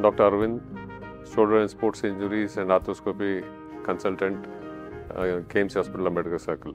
doctor Aravind shoulder and sports injuries and arthroscopy consultant K M C hospital Ambedkar circle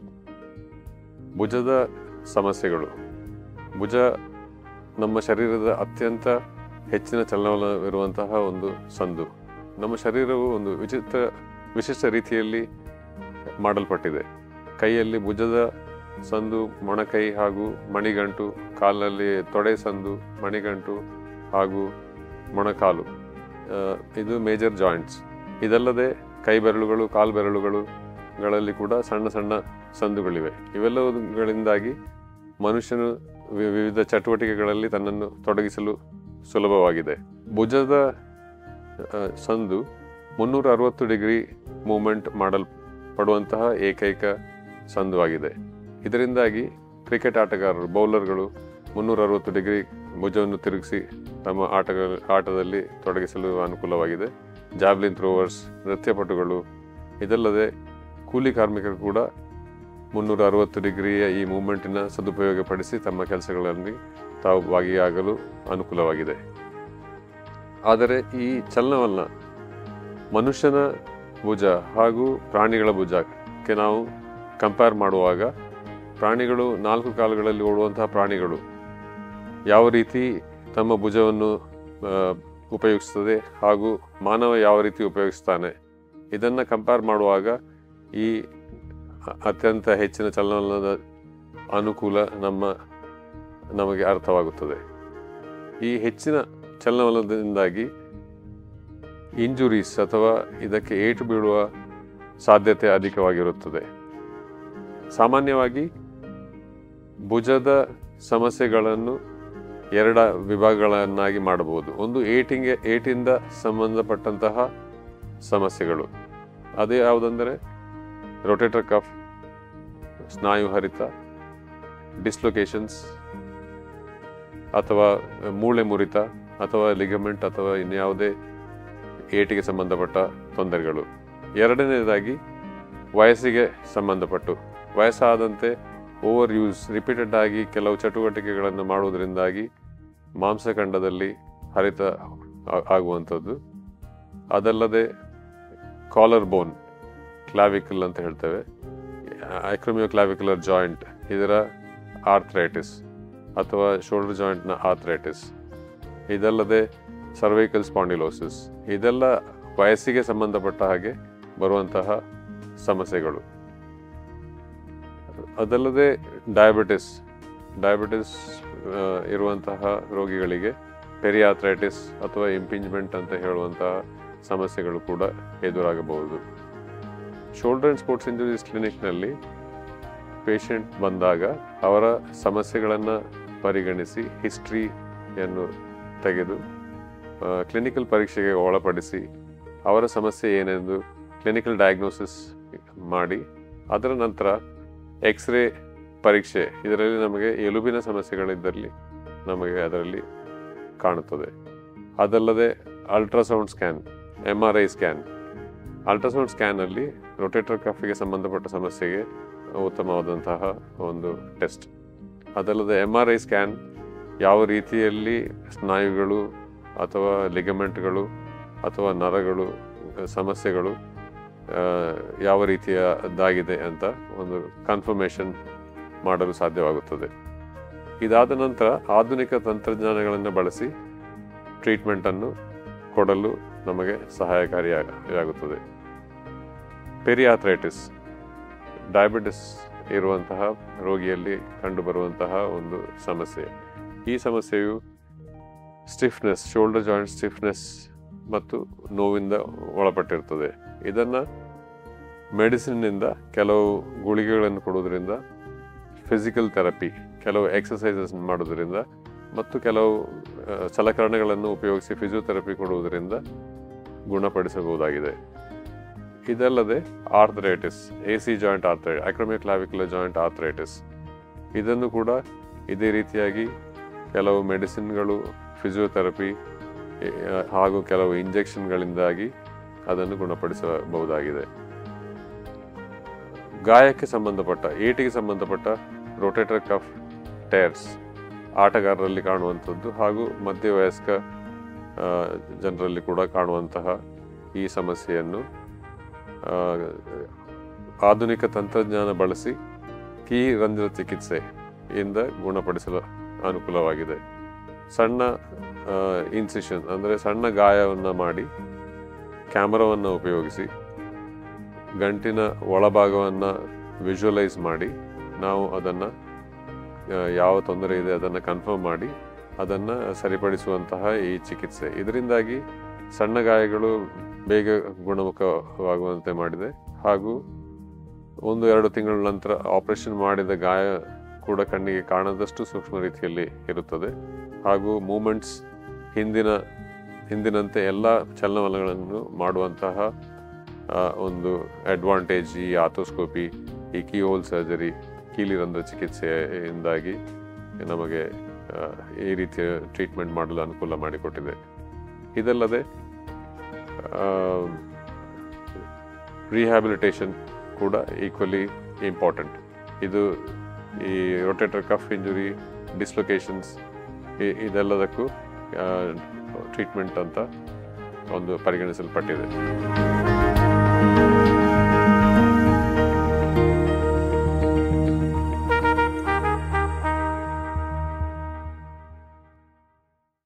ಭುಜದ ಸಮಸ್ಯೆಗಳು ಭುಜ ನಮ್ಮ ಶರೀರದ ಅತ್ಯಂತ ಹೆಚ್ಚಿನ ಚಲನವಲನವಿರುವಂತಹ ಒಂದು ಸಂದು ನಮ್ಮ ಶರೀರವು ಒಂದು ವಿಚಿತ್ರ ವಿಶಿಷ್ಟ ರೀತಿಯಲ್ಲಿ ಮಾಡಲ್ಪಟ್ಟಿದೆ ಕೈಯಲ್ಲಿ ಭುಜದ ಸಂದು ಮೊಣಕೈ ಹಾಗೂ ಮಣಿಗಂಟು ಕಾಲಿನಲ್ಲಿ ತೊಡೆ ಸಂದು ಮಣಿಗಂಟು ಹಾಗೂ ಮೊಣಕಾಲು ಆ, ಇದು ಮೇಜರ್ ಜಾಯಿಂಟ್ಸ್ ಇದಲ್ಲದೆ ಕೈ ಬೆರಳುಗಳು ಕಾಲು ಬೆರಳುಗಳುಗಳಲ್ಲಿ ಕೂಡ ಸಣ್ಣ ಸಣ್ಣ ಸಂದುಗಳಿವೆ ಇವೆಲ್ಲವುಗಳಿಂದಾಗಿ ಮನುಷ್ಯನು ವಿ- ವಿವಿಧ ಚಟುವಟಿಕೆಗಳಲ್ಲಿ ತನ್ನನ್ನು ತೊಡಗಿಸಲು ಸುಲಭವಾಗಿದೆ ಭುಜದ ಆ, ಸಂದು ಮುನ್ನೂರ ಅರವತ್ತು ಡಿಗ್ರಿ ಮೂಮೆಂಟ್ ಮಾಡಲ್ಪಡುವಂತಹ ಏಕೈಕ ಸಂದುವಾಗಿದೆ ಇದರಿಂದಾಗಿ ಕ್ರಿಕೆಟ್ ಆಟಗಾರರು ಬೌಲರ್ಗಳು ಮುನ್ನೂರ ಅರವತ್ತು ಡಿಗ್ರಿ ಭುಜವನ್ನು ತಿರುಗಿಸಿ ತಮ್ಮ ಆಟಗಳ ಆಟದಲ್ಲಿ ತೊಡಗಿಸಲು ಅನುಕೂಲವಾಗಿದೆ ಜಾವ್ಲಿನ್ ಥ್ರೋವರ್ಸ್ ನೃತ್ಯಪಟುಗಳು ಇದಲ್ಲದೆ ಕೂಲಿ ಕಾರ್ಮಿಕರು ಕೂಡ ಮುನ್ನೂರ ಅರವತ್ತು ಡಿಗ್ರಿಯ ಈ ಮೂಮೆಂಟಿನ ಸದುಪಯೋಗಪಡಿಸಿ ತಮ್ಮ ಕೆಲಸಗಳಲ್ಲಿ ತಾವು ಭಾಗಿಯಾಗಲು ಅನುಕೂಲವಾಗಿದೆ ಆದರೆ ಈ ಚಲನವಲನ ಮನುಷ್ಯನ ಭುಜ ಹಾಗೂ ಪ್ರಾಣಿಗಳ ಭುಜಕ್ಕೆ ನಾವು ಕಂಪೇರ್ ಮಾಡುವಾಗ ಪ್ರಾಣಿಗಳು ನಾಲ್ಕು ಕಾಲುಗಳಲ್ಲಿ ಓಡುವಂತಹ ಪ್ರಾಣಿಗಳು ಯಾವ ರೀತಿ ತಮ್ಮ ಭುಜವನ್ನು ಆ, ಉಪಯೋಗಿಸ್ತದೆ ಹಾಗೂ ಮಾನವ ಯಾವ ರೀತಿ ಉಪಯೋಗಿಸ್ತಾನೆ ಇದನ್ನು ಕಂಪೇರ್ ಮಾಡುವಾಗ ಈ ಅ- ಅತ್ಯಂತ ಹೆಚ್ಚಿನ ಚಲನವಲನದ ಅನುಕೂಲ ನಮ್ಮ ನಮಗೆ ಅರ್ಥವಾಗುತ್ತದೆ ಈ ಹೆಚ್ಚಿನ ಚಲನವಲನದಿಂದಾಗಿ ಇಂಜುರೀಸ್ ಅಥವಾ ಇದಕ್ಕೆ ಏಟು ಬೀಳುವ ಸಾಧ್ಯತೆ ಅಧಿಕವಾಗಿರುತ್ತದೆ ಸಾಮಾನ್ಯವಾಗಿ ಭುಜದ ಸಮಸ್ಯೆಗಳನ್ನು ಎರಡ ವಿಭಾಗಗಳನ್ನಾಗಿ ಮಾಡಬಹುದು ಒಂದು ಏಟಿಂಗೆ ಏಟಿಂದ ಸಂಬಂಧಪಟ್ಟಂತಹ ಸಮಸ್ಯೆಗಳು ಅದೇ ಯಾವುದಂದರೆ ರೊಟೇಟರ್ ಕಫ್ ಸ್ನಾಯು ಹರಿತ ಡಿಸ್ಲೊಕೇಶನ್ಸ್ ಅಥವಾ ಮೂಳೆ ಮುರಿತ ಅಥವಾ ಲಿಗಮೆಂಟ್ ಅಥವಾ ಇನ್ಯಾವುದೇ ಏಟಿಗೆ ಸಂಬಂಧಪಟ್ಟ ತೊಂದರೆಗಳು ಎರಡನೇದಾಗಿ ವಯಸ್ಸಿಗೆ ಸಂಬಂಧಪಟ್ಟು ವಯಸ್ಸಾದಂತೆ ಓವರ್ ಯೂಸ್ ರಿಪೀಟೆಡ್ ಆಗಿ ಕೆಲವು ಚಟುವಟಿಕೆಗಳನ್ನು ಮಾಡುವುದರಿಂದಾಗಿ ಮಾಂಸಖಂಡದಲ್ಲಿ ಹರಿತ ಆ- ಆಗುವಂಥದ್ದು ಅದಲ್ಲದೆ ಕಾಲರ್ ಬೋನ್ ಕ್ಲಾವಿಕಲ್ ಅಂತ ಹೇಳ್ತೇವೆ ಐಕ್ರಮಿಯೋ ಕ್ಲಾವಿಕ್ಯುಲರ್ ಜಾಯಿಂಟ್ ಇದರ ಆರ್ಥ್ರೈಟಿಸ್ ಅಥವಾ ಶೋಲ್ಡರ್ ಜಾಯಿಂಟ್ನ ಆರ್ಥ್ರೈಟಿಸ್ ಇದಲ್ಲದೆ ಸರ್ವೈಕಲ್ ಸ್ಪಾಂಡಿಲೋಸಿಸ್ ಇದೆಲ್ಲ ವಯಸ್ಸಿಗೆ ಸಂಬಂಧಪಟ್ಟ ಹಾಗೆ ಬರುವಂತಹ ಸಮಸ್ಯೆಗಳು ಅದಲ್ಲದೆ ಡಯಾಬಿಟಿಸ್ ಡಯಾಬಿಟಿಸ್ ಆ, ಇರುವಂತಹ ರೋಗಿಗಳಿಗೆ ಪೆರಿಯಾಥ್ರೈಟಿಸ್ ಅಥವಾ ಇಂಪಿಂಜ್ಮೆಂಟ್ ಅಂತ ಹೇಳುವಂತಹ ಸಮಸ್ಯೆಗಳು ಕೂಡ ಎದುರಾಗಬಹುದು ಶೋಲ್ಡರ್ ಆ್ಯಂಡ್ ಸ್ಪೋರ್ಟ್ಸ್ ಇಂಜುರೀಸ್ ಕ್ಲಿನಿಕ್ನಲ್ಲಿ ಪೇಷಂಟ್ ಬಂದಾಗ ಅವರ ಸಮಸ್ಯೆಗಳನ್ನು ಪರಿಗಣಿಸಿ ಹಿಸ್ಟ್ರಿಯನ್ನು ತೆಗೆದು ಕ್ಲಿನಿಕಲ್ ಪರೀಕ್ಷೆಗೆ ಒಳಪಡಿಸಿ ಅವರ ಸಮಸ್ಯೆ ಏನೆಂದು ಕ್ಲಿನಿಕಲ್ ಡಯಾಗ್ನೋಸಿಸ್ ಮಾಡಿ ಅದರ ನಂತರ ಎಕ್ಸ್ರೇ ಪರೀಕ್ಷೆ ಇದರಲ್ಲಿ ನಮಗೆ ಎಲುಬಿನ ಸಮಸ್ಯೆಗಳಿದ್ದಲ್ಲಿ ನಮಗೆ ಅದರಲ್ಲಿ ಕಾಣುತ್ತದೆ ಅದಲ್ಲದೆ ultrasound scan M R I scan ultrasound ಸ್ಕ್ಯಾನಲ್ಲಿ ರೊಟೇಟರ್ ಕಫಿಗೆ ಸಂಬಂಧಪಟ್ಟ ಸಮಸ್ಯೆಗೆ ಉತ್ತಮವಾದಂತಹ ಒಂದು ಟೆಸ್ಟ್ ಅದಲ್ಲದೆ ಎಮ್ ಆರ್ ಐ ಸ್ಕ್ಯಾನ್ ಯಾವ ರೀತಿಯಲ್ಲಿ ಸ್ನಾಯುಗಳು ಅಥವಾ ಲಿಗಮೆಂಟ್ಗಳು ಅಥವಾ ನರಗಳು ಆ, ಸಮಸ್ಯೆಗಳು ಆ, ಯಾವ ರೀತಿಯದಾಗಿದೆ ಅಂತ ಒಂದು ಕನ್ಫರ್ಮೇಷನ್ ಮಾಡಲು ಸಾಧ್ಯವಾಗುತ್ತದೆ ಇದಾದ ನಂತರ ಆಧುನಿಕ ತಂತ್ರಜ್ಞಾನಗಳನ್ನು ಬಳಸಿ ಟ್ರೀಟ್ಮೆಂಟನ್ನು ಕೊಡಲು ನಮಗೆ ಸಹಾಯಕಾರಿಯಾಗುತ್ತದೆ ಪೆರಿಯಾಥ್ರೈಟಿಸ್ ಡಯಾಬಿಟಿಸ್ ಇರುವಂತಹ ರೋಗಿಯಲ್ಲಿ ಕಂಡುಬರುವಂತಹ ಒಂದು ಸಮಸ್ಯೆ ಈ ಸಮಸ್ಯೆಯು ಸ್ಟಿಫ್ನೆಸ್ ಶೋಲ್ಡರ್ ಜಾಯಿಂಟ್ ಸ್ಟಿಫ್ನೆಸ್ ಮತ್ತು ನೋವಿಂದ ಒಳಪಟ್ಟಿರ್ತದೆ ಇದನ್ನು ಮೆಡಿಸಿನ್ನಿಂದ ಕೆಲವು ಗುಳಿಗೆಗಳನ್ನು ಕೊಡುವುದರಿಂದ ಫಿಸಿಕಲ್ ಥೆರಪಿ ಕೆಲವು ಎಕ್ಸಸೈಸಸ್ ಮಾಡೋದರಿಂದ ಮತ್ತು ಕೆಲವು ಆ, ಸಲಕರಣೆಗಳನ್ನು ಉಪಯೋಗಿಸಿ ಫಿಸಿಯೋಥೆರಪಿ ಕೊಡುವುದರಿಂದ ಗುಣಪಡಿಸಬಹುದಾಗಿದೆ ಇದಲ್ಲದೆ ಆರ್ಥರೈಟಿಸ್ ಎ ಸಿ ಜಾಯಿಂಟ್ ಆರ್ಥರೈ ಅಕ್ರಮಿಕ್ ಕ್ಲಾವಿಕ್ಯುಲರ್ ಜಾಯಿಂಟ್ ಆರ್ಥರೈಟಿಸ್ ಇದನ್ನು ಕೂಡ ಇದೇ ರೀತಿಯಾಗಿ ಕೆಲವು ಮೆಡಿಸಿನ್ಗಳು ಫಿಸಿಯೋಥೆರಪಿ ಎ, ಆ, ಹಾಗೂ ಕೆಲವು ಇಂಜೆಕ್ಷನ್ಗಳಿಂದಾಗಿ ಅದನ್ನು ಗುಣಪಡಿಸಬಹುದಾಗಿದೆ ಗಾಯಕ್ಕೆ ಸಂಬಂಧಪಟ್ಟ ಏಟಿಗೆ ಸಂಬಂಧಪಟ್ಟ ರೊಟೇಟರ್ ಕಫ್ ಟೈರ್ಸ್ ಆಟಗಾರರಲ್ಲಿ ಕಾಣುವಂಥದ್ದು ಹಾಗೂ ಮಧ್ಯವಯಸ್ಕ ಜನರಲ್ಲಿ ಕೂಡ ಕಾಣುವಂತಹ ಈ ಸಮಸ್ಯೆಯನ್ನು ಆ, ಆಧುನಿಕ ತಂತ್ರಜ್ಞಾನ ಬಳಸಿ ಕೀ ರಂಧ್ರ ಚಿಕಿತ್ಸೆಯಿಂದ ಗುಣಪಡಿಸಲು ಅನುಕೂಲವಾಗಿದೆ ಸಣ್ಣ ಇನ್ಸಿಷನ್ ಅಂದರೆ ಸಣ್ಣ ಗಾಯವನ್ನು ಮಾಡಿ ಕ್ಯಾಮರಾವನ್ನು ಉಪಯೋಗಿಸಿ ಗಂಟಿನ ಒಳಭಾಗವನ್ನು ವಿಜುವಲೈಸ್ ಮಾಡಿ ನಾವು ಅದನ್ನು ಯಾವ ತೊಂದರೆ ಇದೆ ಅದನ್ನು ಕನ್ಫರ್ಮ್ ಮಾಡಿ ಅದನ್ನು ಸರಿಪಡಿಸುವಂತಹ ಈ ಚಿಕಿತ್ಸೆ ಇದರಿಂದಾಗಿ ಸಣ್ಣ ಗಾಯಗಳು ಬೇಗ ಗುಣಮುಖವಾಗುವಂತೆ ಮಾಡಿದೆ ಹಾಗೂ ಒಂದು ಎರಡು ತಿಂಗಳ ನಂತರ ಆಪರೇಷನ್ ಮಾಡಿದ ಗಾಯ ಕೂಡ ಕಣ್ಣಿಗೆ ಕಾಣದಷ್ಟು ಸೂಕ್ಷ್ಮ ರೀತಿಯಲ್ಲಿ ಇರುತ್ತದೆ ಹಾಗೂ ಮೂಮೆಂಟ್ಸ್ ಹಿಂದಿನ ಹಿಂದಿನಂತೆ ಎಲ್ಲ ಚಲನವಲನಗಳನ್ನು ಮಾಡುವಂತಹ ಆ, ಒಂದು ಅಡ್ವಾಂಟೇಜ್ ಈ ಆಥೋಸ್ಕೋಪಿ ಈ ಕೀಹೋಲ್ ಸರ್ಜರಿ ಕೀಲಿರಂಧ್ರ ಚಿಕಿತ್ಸೆಯಿಂದಾಗಿ ನಮಗೆ ಆ, ಈ ರೀತಿಯ ಟ್ರೀಟ್ಮೆಂಟ್ ಮಾಡಲು ಅನುಕೂಲ ಮಾಡಿಕೊಟ್ಟಿದೆ ಇದಲ್ಲದೆ ರಿಹ್ಯಾಬಿಲಿಟೇಷನ್ ಕೂಡ ಈಕ್ವಲಿ ಇಂಪಾರ್ಟೆಂಟ್ ಇದು ಈ ರೊಟೇಟರ್ ಕಫ್ ಇಂಜುರಿ ಡಿಸ್ಲೊಕೇಶನ್ಸ್ ಇದೆಲ್ಲದಕ್ಕೂ ಟ್ರೀಟ್ಮೆಂಟ್ ಅಂತ ಒಂದು ಪರಿಗಣಿಸಲ್ಪಟ್ಟಿದೆ